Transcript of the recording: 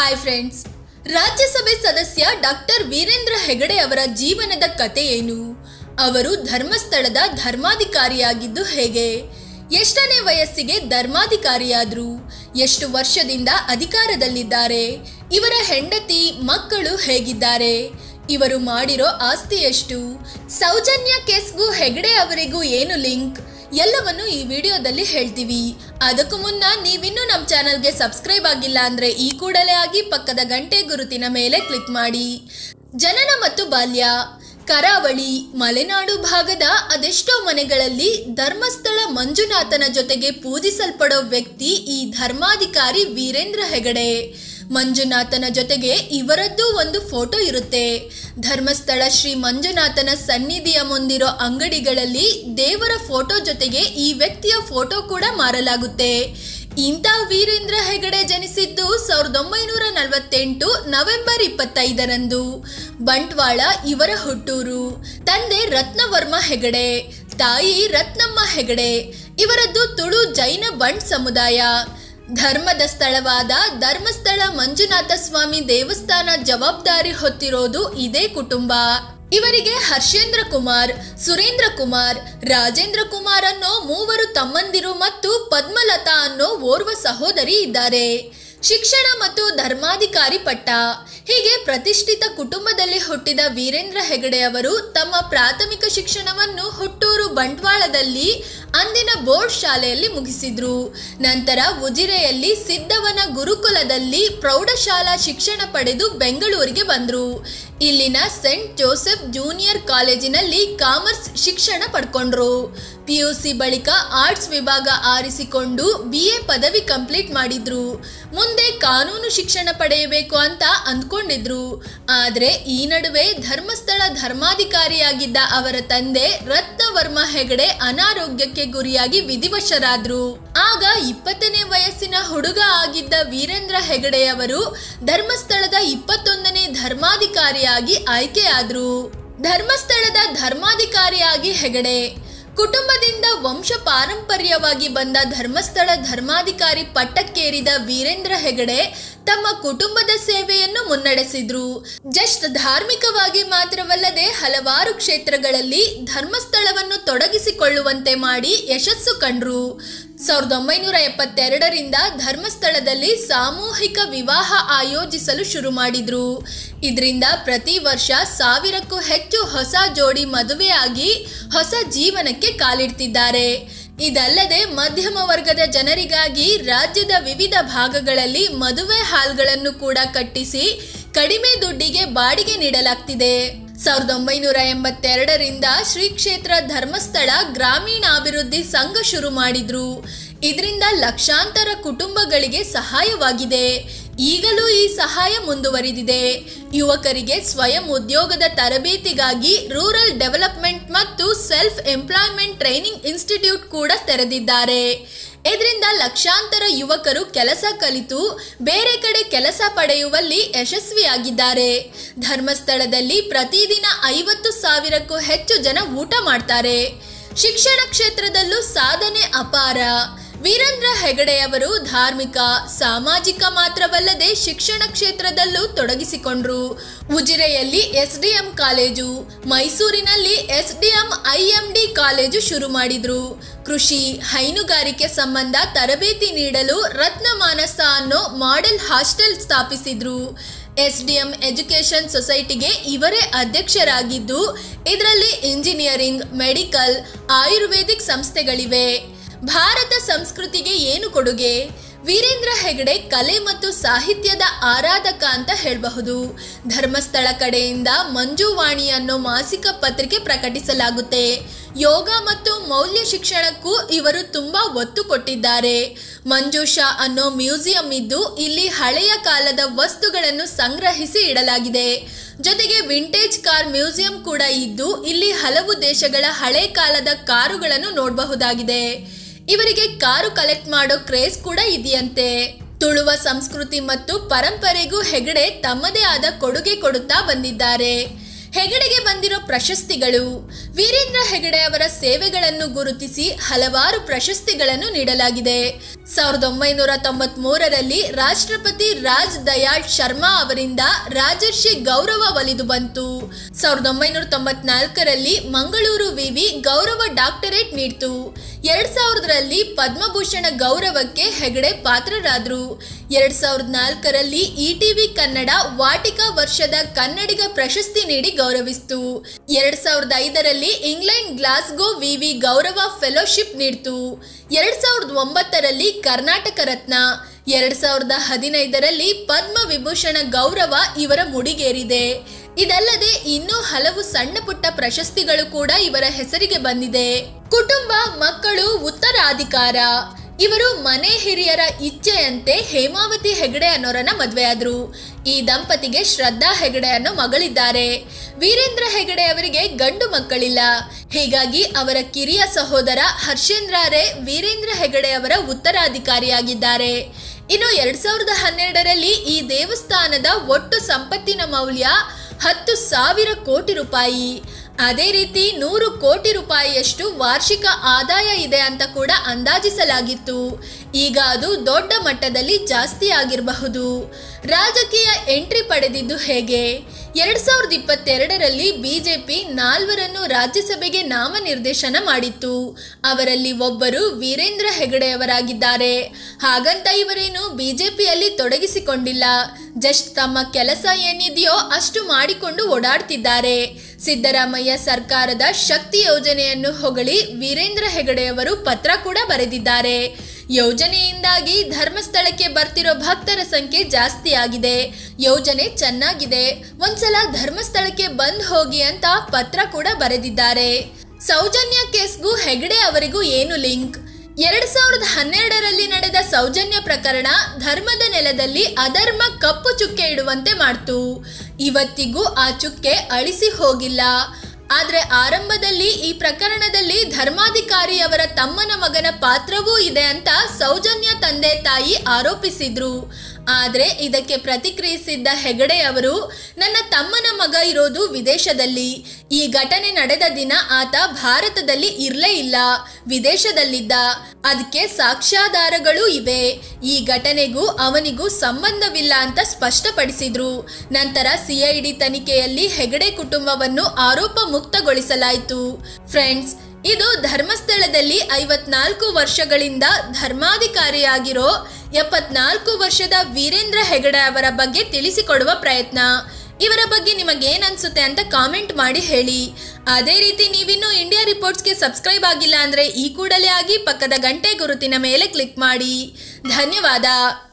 hi friends ರಾಜ್ಯಸಭೆ ಸದಸ್ಯ doctor Veerendra Hegde ಅವರ ಜೀವನದ ಕತೆ ಏನು ಅವರು ಧರ್ಮಸ್ಥಳದ ಧರ್ಮಾಧಿಕಾರಿಯಾಗಿದ್ದು ಹೇಗೆ ಎಷ್ಟನೇ ವಯಸ್ಸಿಗೆ ಧರ್ಮಾಧಿಕಾರಿಯಾದರು ಎಷ್ಟು ವರ್ಷದಿಂದ ಅಧಿಕಾರದಲ್ಲಿದ್ದಾರೆ ಇವರ ಹೆಂಡತಿ ಮಕ್ಕಳು ಹೇಗಿದ್ದಾರೆ ಇವರು ಮಾಡಿರೋ ಆಸ್ತಿ ಎಷ್ಟು ಸೌಜನ್ಯ ಕೇಸ್ಗೂ ಹೆಗಡೆ ಅವರಿಗೂ ಏನು ಲಿಂಕ್ ಎಲ್ಲವನ್ನು ಈ ವಿಡಿಯೋದಲ್ಲಿ ಹೇಳ್ತೀವಿ ಅದಕ್ಕೂ ಮುನ್ನ ನೀವಿನ್ನೂ ನಮ್ಮ ಚಾನಲ್ಗೆ ಸಬ್ಸ್ಕ್ರೈಬ್ ಆಗಿಲ್ಲ ಅಂದ್ರೆ ಈ ಕೂಡಲೇ ಆಗಿ ಪಕ್ಕದ ಗಂಟೆ ಗುರುತಿನ ಮೇಲೆ ಕ್ಲಿಕ್ ಮಾಡಿ ಜನನ ಮತ್ತು ಬಾಲ್ಯ ಕರಾವಳಿ ಮಲೆನಾಡು ಭಾಗದ ಅದೆಷ್ಟೋ ಮನೆಗಳಲ್ಲಿ ಧರ್ಮಸ್ಥಳ ಮಂಜುನಾಥನ ಜೊತೆಗೆ ಪೂಜಿಸಲ್ಪಡೋ ವ್ಯಕ್ತಿ ಈ ಧರ್ಮಾಧಿಕಾರಿ ವೀರೇಂದ್ರ ಹೆಗಡೆ ಮಂಜುನಾಥನ ಜೊತೆಗೆ ಇವರದ್ದು ಒಂದು ಫೋಟೋ ಇರುತ್ತೆ ಧರ್ಮಸ್ಥಳ ಶ್ರೀ ಮಂಜುನಾಥನ ಸನ್ನಿಧಿಯ ಮುಂದಿರೋ ಅಂಗಡಿಗಳಲ್ಲಿ ದೇವರ ಫೋಟೋ ಜೊತೆಗೆ ಈ ವ್ಯಕ್ತಿಯ ಫೋಟೋ ಕೂಡ ಮಾರಲಾಗುತ್ತೆ ಇಂಥ ವೀರೇಂದ್ರ ಹೆಗಡೆ ಜನಿಸಿದ್ದು ಸಾವಿರದ ಒಂಬೈನೂರ ನಲವತ್ತೆಂಟು ನವೆಂಬರ್ ಇಪ್ಪತ್ತೈದರಂದು ಬಂಟ್ವಾಳ ಇವರ ಹುಟ್ಟೂರು ತಂದೆ ರತ್ನವರ್ಮ ಹೆಗಡೆ ತಾಯಿ ರತ್ನಮ್ಮ ಹೆಗಡೆ ಇವರದ್ದು ತುಳು ಜೈನ ಬಂಟ್ ಸಮುದಾಯ ಧರ್ಮದ ಸ್ಥಳವಾದ ಧರ್ಮಸ್ಥಳ ಮಂಜುನಾಥ ಸ್ವಾಮಿ ದೇವಸ್ಥಾನ ಜವಾಬ್ದಾರಿ ಹೊತ್ತಿರೋದು ಇದೇ ಕುಟುಂಬ ಇವರಿಗೆ ಹರ್ಷೇಂದ್ರ ಕುಮಾರ್ ಸುರೇಂದ್ರ ಕುಮಾರ್ ರಾಜೇಂದ್ರ ಕುಮಾರ್ ಅನ್ನೋ ಮೂವರು ತಮ್ಮಂದಿರು ಮತ್ತು ಪದ್ಮಲತಾ ಅನ್ನೋ ಓರ್ವ ಸಹೋದರಿ ಇದ್ದಾರೆ ಶಿಕ್ಷಣ ಮತ್ತು ಧರ್ಮಾಧಿಕಾರಿ ಪಟ್ಟ ಹೀಗೆ ಪ್ರತಿಷ್ಠಿತ ಕುಟುಂಬದಲ್ಲಿ ಹುಟ್ಟಿದ ವೀರೇಂದ್ರ ಹೆಗಡೆ ಅವರು ತಮ್ಮ ಪ್ರಾಥಮಿಕ ಶಿಕ್ಷಣವನ್ನು ಹುಟ್ಟೂರು ಬಂಟ್ವಾಳದಲ್ಲಿ ಅಂದಿನ ಬೋರ್ಡ್ ಶಾಲೆಯಲ್ಲಿ ಮುಗಿಸಿದ್ರು ನಂತರ ಉಜಿರೆಯಲ್ಲಿ ಸಿದ್ದವನ ಗುರುಕುಲದಲ್ಲಿ ಪ್ರೌಢಶಾಲಾ ಶಿಕ್ಷಣ ಪಡೆದು ಬೆಂಗಳೂರಿಗೆ ಬಂದರು ಇಲ್ಲಿನ ಸೆಂಟ್ ಜೋಸೆಫ್ ಜೂನಿಯರ್ ಕಾಲೇಜಿನಲ್ಲಿ ಕಾಮರ್ಸ್ ಶಿಕ್ಷಣ ಪಡ್ಕೊಂಡ್ರು ಪಿಯುಸಿ ಬಳಿಕ ಆರ್ಟ್ಸ್ ವಿಭಾಗ ಆರಿಸಿಕೊಂಡು ಬಿ ಎ ಪದವಿ ಕಂಪ್ಲೀಟ್ ಮಾಡಿದ್ರು ಮುಂದೆ ಕಾನೂನು ಶಿಕ್ಷಣ ಪಡೆಯಬೇಕು ಅಂತ ಅಂದ್ಕೊಂಡಿದ್ರು ಆದ್ರೆ ಈ ನಡುವೆ ಧರ್ಮಸ್ಥಳ ಧರ್ಮಾಧಿಕಾರಿಯಾಗಿದ್ದ ಅವರ ತಂದೆ ರತ್ನವರ್ಮ ಹೆಗಡೆ ಅನಾರೋಗ್ಯಕ್ಕೆ ಗುರಿಯಾಗಿ ವಿಧಿವಶರಾದ್ರು ಆಗ ಇಪ್ಪತ್ತನೇ ವಯಸ್ಸಿನ ಹುಡುಗ ಆಗಿದ್ದ ವೀರೇಂದ್ರ ಹೆಗಡೆಯವರು ಧರ್ಮಸ್ಥಳದ ಇಪ್ಪತ್ತೊಂದನೇ ಧರ್ಮಾಧಿಕಾರಿಯಾಗಿ ಆಯ್ಕೆಯಾದ್ರು ಧರ್ಮಸ್ಥಳದ ಧರ್ಮಾಧಿಕಾರಿಯಾಗಿ ಹೆಗಡೆ ಕುಟುಂಬದಿಂದ ವಂಶ ಪಾರಂಪರ್ಯವಾಗಿ ಬಂದ ಧರ್ಮಸ್ಥಳ ಧರ್ಮಾಧಿಕಾರಿ ಪಟ್ಟಕ್ಕೇರಿದ ವೀರೇಂದ್ರ ಹೆಗಡೆ ತಮ್ಮ ಕುಟುಂಬದ ಸೇವೆಯನ್ನು ಮುನ್ನಡೆಸಿದ್ರು ಜಸ್ಟ್ ಧಾರ್ಮಿಕವಾಗಿ ಮಾತ್ರವಲ್ಲದೆ ಹಲವಾರು ಕ್ಷೇತ್ರಗಳಲ್ಲಿ ಧರ್ಮಸ್ಥಳವನ್ನು ತೊಡಗಿಸಿಕೊಳ್ಳುವಂತೆ ಮಾಡಿ ಯಶಸ್ಸು ಕಂಡ್ರು ಸಾವಿರದ ಒಂಬೈನೂರ ಎಪ್ಪತ್ತೆರಡರಿಂದ ಧರ್ಮಸ್ಥಳದಲ್ಲಿ ಸಾಮೂಹಿಕ ವಿವಾಹ ಆಯೋಜಿಸಲು ಶುರು ಮಾಡಿದ್ರು ಇದರಿಂದ ಪ್ರತಿ ವರ್ಷ ಸಾವಿರಕ್ಕೂ ಹೆಚ್ಚು ಹೊಸ ಜೋಡಿ ಮದುವೆಯಾಗಿ ಹೊಸ ಜೀವನಕ್ಕೆ ಕಾಲಿಡ್ತಿದ್ದಾರೆ ಇದಲ್ಲದೆ ಮಧ್ಯಮ ವರ್ಗದ ಜನರಿಗಾಗಿ ರಾಜ್ಯದ ವಿವಿಧ ಭಾಗಗಳಲ್ಲಿ ಮದುವೆ ಹಾಲ್ಗಳನ್ನು ಕೂಡ ಕಟ್ಟಿಸಿ ಕಡಿಮೆ ದುಡ್ಡಿಗೆ ಬಾಡಿಗೆ ನೀಡಲಾಗ್ತಿದೆ ಸಾವಿರದ ಒಂಬೈನೂರ ಎಂಬತ್ತೆರಡರಿಂದ ಶ್ರೀ ಕ್ಷೇತ್ರ ಧರ್ಮಸ್ಥಳ ಗ್ರಾಮೀಣಾಭಿವೃದ್ಧಿ ಸಂಘ ಶುರು ಮಾಡಿದ್ರು ಇದರಿಂದ ಲಕ್ಷಾಂತರ ಕುಟುಂಬಗಳಿಗೆ ಸಹಾಯವಾಗಿದೆ ಈಗಲೂ ಈ ಸಹಾಯ ಮುಂದುವರಿದಿದೆ ಯುವಕರಿಗೆ ಸ್ವಯಂ ಉದ್ಯೋಗದ ತರಬೇತಿಗಾಗಿ ರೂರಲ್ ಡೆವಲಪ್ಮೆಂಟ್ ಮತ್ತು ಸೆಲ್ಫ್ ಎಂಪ್ಲಾಯ್ಮೆಂಟ್ ಟ್ರೈನಿಂಗ್ ಇನ್ಸ್ಟಿಟ್ಯೂಟ್ ಕೂಡ ತೆರೆದಿದ್ದಾರೆ ಇದರಿಂದ ಲಕ್ಷಾಂತರ ಯುವಕರು ಕೆಲಸ ಕಲಿತು ಬೇರೆ ಕಡೆ ಕೆಲಸ ಪಡೆಯುವಲ್ಲಿ ಯಶಸ್ವಿಯಾಗಿದ್ದಾರೆ ಧರ್ಮಸ್ಥಳದಲ್ಲಿ ಪ್ರತಿದಿನ ಐವತ್ತು ಸಾವಿರಕ್ಕೂ ಹೆಚ್ಚು ಜನ ಊಟ ಮಾಡ್ತಾರೆ ಶಿಕ್ಷಣ ಕ್ಷೇತ್ರದಲ್ಲೂ ಸಾಧನೆ ಅಪಾರ ವೀರೇಂದ್ರ ಹೆಗಡೆಯವರು ಧಾರ್ಮಿಕ ಸಾಮಾಜಿಕ ಮಾತ್ರವಲ್ಲದೆ ಶಿಕ್ಷಣ ಕ್ಷೇತ್ರದಲ್ಲೂ ತೊಡಗಿಸಿಕೊಂಡ್ರು ಉಜಿರೆಯಲ್ಲಿ ಎಸ್ಡಿಎಂ ಕಾಲೇಜು ಮೈಸೂರಿನಲ್ಲಿ ಎಸ್ಡಿಎಂ ಐಎಂಡಿ ಕಾಲೇಜು ಶುರು ಮಾಡಿದ್ರು ಕೃಷಿ ಹೈನುಗಾರಿಕೆ ಸಂಬಂಧ ತರಬೇತಿ ನೀಡಲು ರತ್ನಮಾನಸ ಅನ್ನೋ ಮಾಡೆಲ್ ಹಾಸ್ಟೆಲ್ ಸ್ಥಾಪಿಸಿದ್ರು ಎಸ್ಡಿಎಂ ಎಜುಕೇಷನ್ ಸೊಸೈಟಿಗೆ ಇವರೇ ಅಧ್ಯಕ್ಷರಾಗಿದ್ದು ಇದರಲ್ಲಿ ಇಂಜಿನಿಯರಿಂಗ್ ಮೆಡಿಕಲ್ ಆಯುರ್ವೇದಿಕ್ ಸಂಸ್ಥೆಗಳಿವೆ ಭಾರತ ಸಂಸ್ಕೃತಿಗೆ ಏನು ಕೊಡುಗೆ ವೀರೇಂದ್ರ ಹೆಗಡೆ ಕಲೆ ಮತ್ತು ಸಾಹಿತ್ಯದ ಆರಾಧಕ ಅಂತ ಹೇಳಬಹುದು ಧರ್ಮಸ್ಥಳ ಕಡೆಯಿಂದ ಮಂಜುವಾಣಿ ಅನ್ನೋ ಮಾಸಿಕ ಪತ್ರಿಕೆ ಪ್ರಕಟಿಸಲಾಗುತ್ತೆ ಯೋಗ ಮತ್ತು ಮೌಲ್ಯ ಶಿಕ್ಷಣಕ್ಕೂ ಇವರು ತುಂಬಾ ಒತ್ತು ಕೊಟ್ಟಿದ್ದಾರೆ ಮಂಜುಷಾ ಅನ್ನೋ ಮ್ಯೂಸಿಯಂ ಇದ್ದು ಇಲ್ಲಿ ಹಳೆಯ ಕಾಲದ ವಸ್ತುಗಳನ್ನು ಸಂಗ್ರಹಿಸಿ ಇಡಲಾಗಿದೆ ಜೊತೆಗೆ ವಿಂಟೇಜ್ ಕಾರ್ ಮ್ಯೂಸಿಯಂ ಕೂಡ ಇದ್ದು ಇಲ್ಲಿ ಹಲವು ದೇಶಗಳ ಹಳೆ ಕಾಲದ ಕಾರುಗಳನ್ನು ನೋಡಬಹುದಾಗಿದೆ ಇವರಿಗೆ ಕಾರು ಕಲೆಕ್ಟ್ ಮಾಡೋ ಕ್ರೇಜ್ ಕೂಡ ಇದೆಯಂತೆ ತುಳುವ ಸಂಸ್ಕೃತಿ ಮತ್ತು ಪರಂಪರೆಗೂ ಹೆಗಡೆ ತಮ್ಮದೇ ಆದ ಕೊಡುಗೆ ಕೊಡುತ್ತಾ ಬಂದಿದ್ದಾರೆ ಹೆಗಡೆಗೆ ಬಂದಿರೋ ಪ್ರಶಸ್ತಿಗಳು ವೀರೇಂದ್ರ ಹೆಗಡೆ ಅವರ ಸೇವೆಗಳನ್ನು ಗುರುತಿಸಿ ಹಲವಾರು ಪ್ರಶಸ್ತಿಗಳನ್ನು ನೀಡಲಾಗಿದೆ ಸಾವಿರದ ಒಂಬೈನೂರ ತೊಂಬತ್ ಮೂರರಲ್ಲಿ ರಾಷ್ಟ್ರಪತಿ ರಾಜ್ ದಯಾಳ್ ಶರ್ಮಾ ಅವರಿಂದ ರಾಜರ್ಷಿ ಗೌರವ ಒಲಿದು ಬಂತು ಸಾವಿರದ ಒಂಬೈನೂರ ತೊಂಬತ್ನಾಲ್ಕರಲ್ಲಿ ಮಂಗಳೂರು ವಿವಿ ಗೌರವ ಡಾಕ್ಟರೇಟ್ ನೀಡಿತು ಎರಡ್ ಸಾವಿರದಲ್ಲಿ ಪದ್ಮಭೂಷಣ ಗೌರವಕ್ಕೆ ಹೆಗಡೆ ಪಾತ್ರರಾದ್ರು ಎರಡ್ ಸಾವಿರದ ನಾಲ್ಕರಲ್ಲಿ ಇಟಿವಿ ಕನ್ನಡ ವಾಟಿಕಾ ವರ್ಷದ ಕನ್ನಡಿಗ ಪ್ರಶಸ್ತಿ ನೀಡಿ ಗೌರವಿಸಿತು ಎರಡ್ ಸಾವಿರದ ಐದರಲ್ಲಿ ಇಂಗ್ಲೆಂಡ್ ಗ್ಲಾಸ್ಗೋ ವಿವಿ ಗೌರವ ಫೆಲೋಶಿಪ್ ನೀಡಿತು ಎರಡ್ ಸಾವಿರದ ಒಂಬತ್ತರಲ್ಲಿ ಕರ್ನಾಟಕ ರತ್ನ ಎರಡ್ ಸಾವಿರದ ಹದಿನೈದರಲ್ಲಿ ಪದ್ಮ ವಿಭೂಷಣ ಗೌರವ ಇವರ ಮುಡಿಗೇರಿದೆ ಇದಲ್ಲದೆ ಇನ್ನೂ ಹಲವು ಸಣ್ಣ ಪುಟ್ಟ ಪ್ರಶಸ್ತಿಗಳು ಕೂಡ ಇವರ ಹೆಸರಿಗೆ ಬಂದಿದೆ ಕುಟುಂಬ ಮಕ್ಕಳು ಉತ್ತರಾಧಿಕಾರ ಇವರು ಮನೆ ಹಿರಿಯರ ಇಚ್ಛೆಯಂತೆ ಹೇಮಾವತಿ ಹೆಗಡೆ ಅನ್ನೋರನ್ನ ಮದುವೆಯಾದ್ರು ಈ ದಂಪತಿಗೆ ಶ್ರದ್ಧಾ ಹೆಗಡೆ ಅನ್ನೋ ಮಗಳಿದ್ದಾರೆ ವೀರೇಂದ್ರ ಹೆಗಡೆ ಅವರಿಗೆ ಗಂಡು ಮಕ್ಕಳಿಲ್ಲ ಹೀಗಾಗಿ ಅವರ ಕಿರಿಯ ಸಹೋದರ ಹರ್ಷೇಂದ್ರರೇ ವೀರೇಂದ್ರ ಹೆಗಡೆ ಅವರ ಉತ್ತರಾಧಿಕಾರಿಯಾಗಿದ್ದಾರೆ ಇನ್ನು ಎರಡ್ ಸಾವಿರದ ಹನ್ನೆರಡರಲ್ಲಿ ಈ ದೇವಸ್ಥಾನದ ಒಟ್ಟು ಸಂಪತ್ತಿನ ಮೌಲ್ಯ ಹತ್ತು ಸಾವಿರ ಕೋಟಿ ರೂಪಾಯಿ ಅದೇ ರೀತಿ ನೂರು ಕೋಟಿ ರೂಪಾಯಿಯಷ್ಟು ವಾರ್ಷಿಕ ಆದಾಯ ಇದೆ ಅಂತ ಕೂಡ ಅಂದಾಜಿಸಲಾಗಿತ್ತು ಈಗ ಅದು ದೊಡ್ಡ ಮಟ್ಟದಲ್ಲಿ ಜಾಸ್ತಿ ಆಗಿರಬಹುದು ರಾಜಕೀಯ ಎಂಟ್ರಿ ಪಡೆದಿದ್ದು ಹೇಗೆ ಎರಡ್ ಸಾವಿರದ ಇಪ್ಪತ್ತೆರಡರಲ್ಲಿ ಬಿಜೆಪಿ ನಾಲ್ವರನ್ನು ರಾಜ್ಯಸಭೆಗೆ ನಾಮನಿರ್ದೇಶನ ಮಾಡಿತ್ತು ಅವರಲ್ಲಿ ಒಬ್ಬರು ವೀರೇಂದ್ರ ಹೆಗಡೆಯವರಾಗಿದ್ದಾರೆ ಹಾಗಂತ ಇವರೇನು ಬಿಜೆಪಿಯಲ್ಲಿ ತೊಡಗಿಸಿಕೊಂಡಿಲ್ಲ ಜಸ್ಟ್ ತಮ್ಮ ಕೆಲಸ ಏನಿದೆಯೋ ಅಷ್ಟು ಮಾಡಿಕೊಂಡು ಓಡಾಡ್ತಿದ್ದಾರೆ ಸಿದ್ದರಾಮಯ್ಯ ಸರ್ಕಾರದ ಶಕ್ತಿ ಯೋಜನೆಯನ್ನು ಹೊಗಳಿ ವೀರೇಂದ್ರ ಹೆಗಡೆಯವರು ಪತ್ರ ಕೂಡ ಬರೆದಿದ್ದಾರೆ ಯೋಜನೆಯಿಂದಾಗಿ ಧರ್ಮಸ್ಥಳಕ್ಕೆ ಬರ್ತಿರೋ ಭಕ್ತರ ಸಂಖ್ಯೆ ಜಾಸ್ತಿ ಆಗಿದೆ ಯೋಜನೆ ಚೆನ್ನಾಗಿದೆ ಒಂದ್ಸಲ ಧರ್ಮಸ್ಥಳಕ್ಕೆ ಬಂದ್ ಹೋಗಿ ಅಂತ ಪತ್ರ ಕೂಡ ಬರೆದಿದ್ದಾರೆ ಸೌಜನ್ಯ ಕೇಸ್ಗೂ ಹೆಗಡೆ ಅವರಿಗೂ ಏನು ಲಿಂಕ್ ಎರಡ್ ಸಾವಿರದ ಹನ್ನೆರಡರಲ್ಲಿ ನಡೆದ ಸೌಜನ್ಯ ಪ್ರಕರಣ ಧರ್ಮದ ನೆಲದಲ್ಲಿ ಅಧರ್ಮ ಕಪ್ಪು ಚುಕ್ಕೆ ಇಡುವಂತೆ ಮಾಡ್ತು ಇವತ್ತಿಗೂ ಆ ಚುಕ್ಕೆ ಅಳಿಸಿ ಹೋಗಿಲ್ಲ ಆದ್ರೆ ಆರಂಭದಲ್ಲಿ ಈ ಪ್ರಕರಣದಲ್ಲಿ ಧರ್ಮಾಧಿಕಾರಿಯವರ ತಮ್ಮನ ಮಗನ ಪಾತ್ರವೂ ಇದೆ ಅಂತ ಸೌಜನ್ಯ ತಂದೆ ತಾಯಿ ಆರೋಪಿಸಿದ್ರು ಆದ್ರೆ ಇದಕ್ಕೆ ಪ್ರತಿಕ್ರಿಯಿಸಿದ್ದ ಹೆಗಡೆ ಅವರು ನನ್ನ ತಮ್ಮನ ಮಗ ಇರೋದು ವಿದೇಶದಲ್ಲಿ ಈ ಘಟನೆ ನಡೆದ ದಿನ ಆತ ಭಾರತದಲ್ಲಿ ಇರ್ಲೇ ಇಲ್ಲ ವಿದೇಶದಲ್ಲಿದ್ದ ಅದಕ್ಕೆ ಸಾಕ್ಷ್ಯಾಧಾರಗಳೂ ಇವೆ ಈ ಘಟನೆಗೂ ಅವನಿಗೂ ಸಂಬಂಧವಿಲ್ಲ ಅಂತ ಸ್ಪಷ್ಟಪಡಿಸಿದ್ರು ನಂತರ ಸಿಐಡಿ ತನಿಖೆಯಲ್ಲಿ ಹೆಗಡೆ ಕುಟುಂಬವನ್ನು ಆರೋಪ ಮುಕ್ತಗೊಳಿಸಲಾಯಿತು ಫ್ರೆಂಡ್ಸ್ ಇದು ಧರ್ಮಸ್ಥಳದಲ್ಲಿ ಐವತ್ನಾಲ್ಕು ವರ್ಷಗಳಿಂದ ಧರ್ಮಾಧಿಕಾರಿಯಾಗಿರೋ ಎಪ್ಪತ್ನಾಲ್ಕು ವರ್ಷದ ವೀರೇಂದ್ರ ಹೆಗಡೆ ಅವರ ಬಗ್ಗೆ ತಿಳಿಸಿಕೊಡುವ ಪ್ರಯತ್ನ ಇವರ ಬಗ್ಗೆ ನಿಮಗೇನ್ ಅನ್ಸುತ್ತೆ ಅಂತ ಕಾಮೆಂಟ್ ಮಾಡಿ ಹೇಳಿ ಅದೇ ರೀತಿ ನೀವಿನ್ನೂ ಇಂಡಿಯಾ ರಿಪೋರ್ಟ್ಸ್ಗೆ ಸಬ್ಸ್ಕ್ರೈಬ್ ಆಗಿಲ್ಲ ಅಂದ್ರೆ ಈ ಕೂಡಲೇ ಆಗಿ ಪಕ್ಕದ ಗಂಟೆ ಗುರುತಿನ ಮೇಲೆ ಕ್ಲಿಕ್ ಮಾಡಿ ಧನ್ಯವಾದ